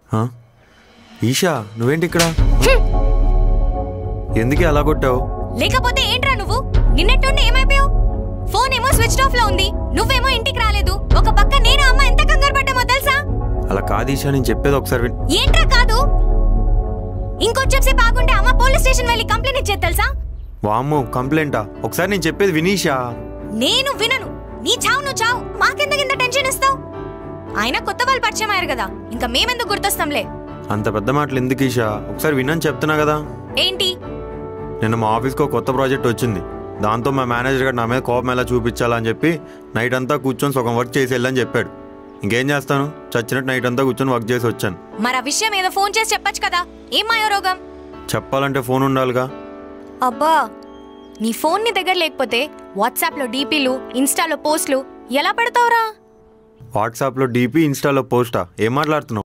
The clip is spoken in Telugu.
ఆ? ఈషా నువ్వేంటి ఇక్కడ ఎందుకే అలా కొట్టావు లేకపోతే ఏంట్రా నువ్వు నిన్నట్టుండి ఏమైపోయావు ఫోన్ ఏమో స్విచ్ ఆఫ్ లో ఉంది నువ్వేమో ఇంటికి రాలేదు ఒక పక్క నేను అమ్మ ఎంత కంగారు పడ్డామో తెలుసా అలా కాదు ఈషా నేను చెప్పేది ఒకసారి విన్ ఏంట్రా కాదు ఇంకొంచెంసేపు ఆగుంటే అమ్మ పోలీస్ స్టేషన్ వెళ్ళి కంప్లైంట్ ఇచ్చేది తెలుసా వామ్మో కంప్లైంటా ఒకసారి నేను చెప్పేది వినీషా నేను వినను నీ చావు నువ్వు చావు మాకెందుకు టెన్షన్ ఇస్తావు ఆయన కొత్త వాళ్ళు పరిచయం అయ్యారు కదా ఇంకా మేమెందుకు గుర్తొస్తాంలే అంత పెద్ద మాటలు ఎందుకు ఈషా ఒకసారి వినని చెప్తున్నా కదా ఏంటి నిన్న మా ఆఫీస్కి ఒక కొత్త ప్రాజెక్ట్ వచ్చింది దాంతో మా మేనేజర్ గారు నా మీద కోపం ఎలా చూపించాలని చెప్పి నైట్ అంతా కూర్చొని సగం వర్క్ చేసి వెళ్ళని చెప్పాడు ఇంకేం చేస్తాను చచ్చినట్టు నైట్ అంతా కూర్చొని వర్క్ చేసి వచ్చాను మరి ఆ విషయం ఏదో ఫోన్ చేసి చెప్పొచ్చు కదా ఏం మాయో రోగం చెప్పాలంటే ఫోన్ ఉండాలిగా అబ్బా నీ ఫోన్ నీ దగ్గర లేకపోతే వాట్సాప్లో డీపీలు ఇన్స్టాలో పోస్టులు ఎలా పెడతావురా వాట్సాప్లో డీపీ ఇన్స్టాలో పోస్టా ఏం మాట్లాడుతున్నావు